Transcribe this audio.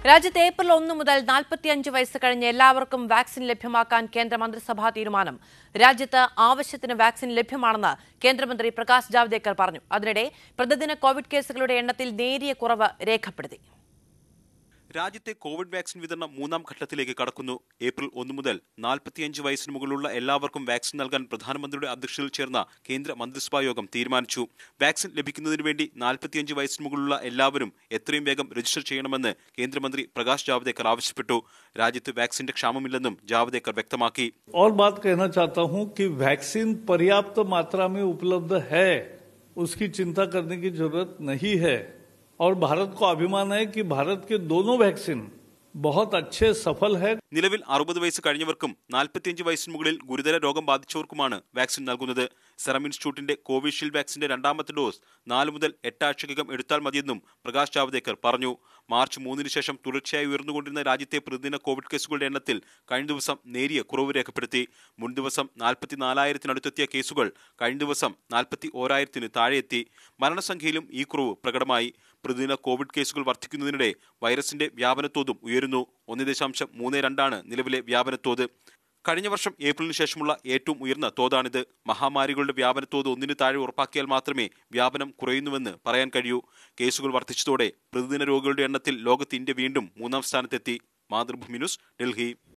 രാജ്യത്ത് ഏപ്രിൽ ഒന്ന് മുതൽ നാൽപ്പത്തിയഞ്ച് വയസ്സ് കഴിഞ്ഞ് എല്ലാവർക്കും വാക്സിൻ ലഭ്യമാക്കാൻ കേന്ദ്ര മന്ത്രിസഭാ തീരുമാനം രാജ്യത്ത് ആവശ്യത്തിന് വാക്സിൻ ലഭ്യമാണെന്ന് കേന്ദ്രമന്ത്രി പ്രകാശ് ജാവ്ദേക്കർ പറഞ്ഞു അതിനിടെ പ്രതിദിന കോവിഡ് കേസുകളുടെ എണ്ണത്തിൽ നേരിയ കുറവ് രേഖപ്പെടുത്തി രാജ്യത്തെ കോവിഡ് വാക്സിൻ വിതരണം മൂന്നാം ഘട്ടത്തിലേക്ക് കടക്കുന്നു ഏപ്രിൽ ഒന്ന് മുതൽ നാൽപ്പത്തിയഞ്ച് വയസ്സിന് മുകളിലുള്ള എല്ലാവർക്കും വാക്സിൻ നൽകാൻ പ്രധാനമന്ത്രിയുടെ അധ്യക്ഷതയിൽ ചേർന്ന കേന്ദ്ര മന്ത്രിസഭാ യോഗം തീരുമാനിച്ചു വാക്സിൻ ലഭിക്കുന്നതിന് വേണ്ടി നാൽപ്പത്തിയഞ്ച് വയസ്സിന് മുകളിലുള്ള എല്ലാവരും എത്രയും വേഗം രജിസ്റ്റർ ചെയ്യണമെന്ന് കേന്ദ്രമന്ത്രി പ്രകാശ് ജാവ്ദേക്കർ ആവശ്യപ്പെട്ടു രാജ്യത്ത് വാക്സിന്റെ ക്ഷാമമില്ലെന്നും ജാവ്ദേക്കർ വ്യക്തമാക്കി और बात कहना चाहता हूं कि वैक्सीन पर्याप्त मात्रा में उपलब्ध है उसकी चिंता करने की जरूरत नहीं है और भारत को अभिमान है कि भारत के दोनों वैक्सीन बहुत अच्छे सफल है നിലവിൽ അറുപത് വയസ്സ് കഴിഞ്ഞവർക്കും നാൽപ്പത്തിയഞ്ച് വയസ്സിന് മുകളിൽ ഗുരുതര രോഗം ബാധിച്ചവർക്കുമാണ് വാക്സിൻ നൽകുന്നത് സെറം ഇൻസ്റ്റിറ്റ്യൂട്ടിന്റെ കോവിഷീൽഡ് വാക്സിന്റെ രണ്ടാമത്തെ ഡോസ് നാല് മുതൽ എട്ടാഴ്ചക്കകം എടുത്താൽ മതിയെന്നും പ്രകാശ് ജാവ്ദേക്കർ പറഞ്ഞു മാർച്ച് മൂന്നിന് ശേഷം തുടർച്ചയായി ഉയർന്നുകൊണ്ടിരുന്ന രാജ്യത്തെ പ്രതിദിന കോവിഡ് കേസുകളുടെ എണ്ണത്തിൽ കഴിഞ്ഞ ദിവസം നേരിയ കുറവ് രേഖപ്പെടുത്തി മുൻ ദിവസം നാൽപ്പത്തിനാലായിരത്തിനടുത്തെത്തിയ കേസുകൾ കഴിഞ്ഞ ദിവസം നാൽപ്പത്തി ഓരായിരത്തിന് താഴെയെത്തി മരണസംഖ്യയിലും ഈ കുറവ് പ്രകടമായി പ്രതിദിന കോവിഡ് കേസുകൾ വർദ്ധിക്കുന്നതിനിടെ വൈറസിന്റെ വ്യാപനത്തോതും ഉയരുന്നു ഒന്ന് ദശാംശം മൂന്ന് രണ്ടാണ് നിലവിലെ വ്യാപനത്തോത് കഴിഞ്ഞ വർഷം ഏപ്രിലിന് ശേഷമുള്ള ഏറ്റവും ഉയർന്ന തോതാണിത് മഹാമാരികളുടെ വ്യാപനത്തോത് ഒന്നിന് താഴെ ഉറപ്പാക്കിയാൽ മാത്രമേ വ്യാപനം കുറയുന്നുവെന്ന് പറയാൻ കഴിയൂ കേസുകൾ വർദ്ധിച്ചതോടെ പ്രതിദിന രോഗികളുടെ എണ്ണത്തിൽ ലോകത്ത് ഇന്ത്യ വീണ്ടും മൂന്നാം സ്ഥാനത്തെത്തി മാതൃഭൂമി ന്യൂസ് ഡൽഹി